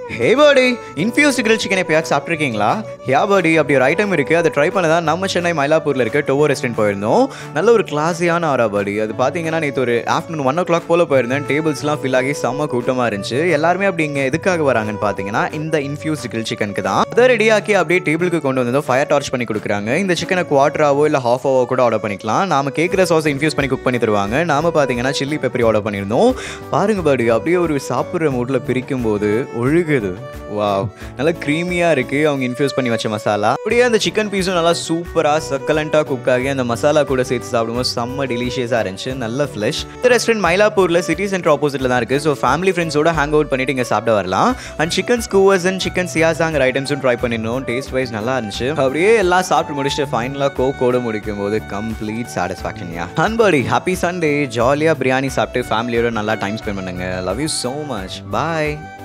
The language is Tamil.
ஹே பாடி இன்ஃபியூஸ் கிரில் சிக்கன் எப்பயாவது சாப்பிட்ருக்கீங்களா ஹியா பாடி அப்படி ஒரு ஐட்டம் இருக்குது அதை ட்ரை பண்ண தான் நம்ம சென்னை மயிலாப்பூரில் இருக்க டோவோ ரெஸ்டாரண்ட் போயிருந்தோம் நல்ல ஒரு கிளாஸியான ஆரா பாடி அது பார்த்தீங்கன்னா நேற்று ஒரு ஆஃப்டர்நூன் ஒன் ஓ கிளாக் போல் போயிருந்தேன் டேபிள்ஸ்லாம் ஃபில் ஆகி செம்ம கூட்டமாக இருந்துச்சு எல்லாருமே அப்படி இங்கே எதுக்காக வராங்கன்னு பார்த்தீங்கன்னா இந்த இன்ஃபியூஸ் கிரில் சிக்கனுக்கு தான் அதை ரெடியாக்கி அப்படியே டேபிளுக்கு கொண்டு வந்ததும் ஃபயர் டார்ச் பண்ணி கொடுக்குறாங்க இந்த சிக்கனை குவார்டராவோ இல்லை ஹாஃப் ஆவோ கூட ஆர்டர் பண்ணிக்கலாம் நாம கேட்குற சாஸை இன்ஃபியூஸ் பண்ணி குக் பண்ணி தருவாங்க நாம பார்த்தீங்கன்னா சில்லி பெப்பரி ஆர்டர் பண்ணியிருந்தோம் பாருங்க பாடி அப்படியே ஒரு சாப்பிட்ற மூட்டில் பிரிக்கும் போது ஒழுகுது வாவ் நல்லா க்ரீமியாக இருக்குது அவங்க இன்ஃபியூஸ் பண்ணி வச்ச மசாலா அப்படியே அந்த சிக்கன் பீஸும் நல்லா சூப்பராக சக்கலண்ட்டாக குக் ஆகி அந்த மசாலா கூட சேர்த்து சாப்பிடும்போது செம்ம டெலிஷியஸாக இருந்துச்சு நல்ல ஃப்ளஷ் இந்த ரெஸ்டாரண்ட் மயிலாப்பூரில் சிட்டி சென்டர் ஆப்போசிட்டில் தான் இருக்குது ஸோ ஃபேமிலி ஃப்ரெண்ட்ஸோட ஹேங் அவுட் பண்ணிட்டு இங்கே சாப்பிட வரலாம் and chicken skewers and chicken சியாசாங்கிற ஐட்டம்ஸும் ட்ரை பண்ணிருந்தோம் டேஸ்ட் வைஸ் நல்லா இருந்துச்சு அப்படியே எல்லாம் சாப்பிட்டு முடிச்சுட்டு ஃபைனலாக கோக்கோட முடிக்கும் போது கம்ப்ளீட் சாட்டிஸ்ஃபேக்ஷன் யா அன்படி ஹாப்பி சண்டே ஜாலியாக பிரியாணி சாப்பிட்டு ஃபேமிலியோட நல்லா டைம் ஸ்பெண்ட் பண்ணுங்க love you so much bye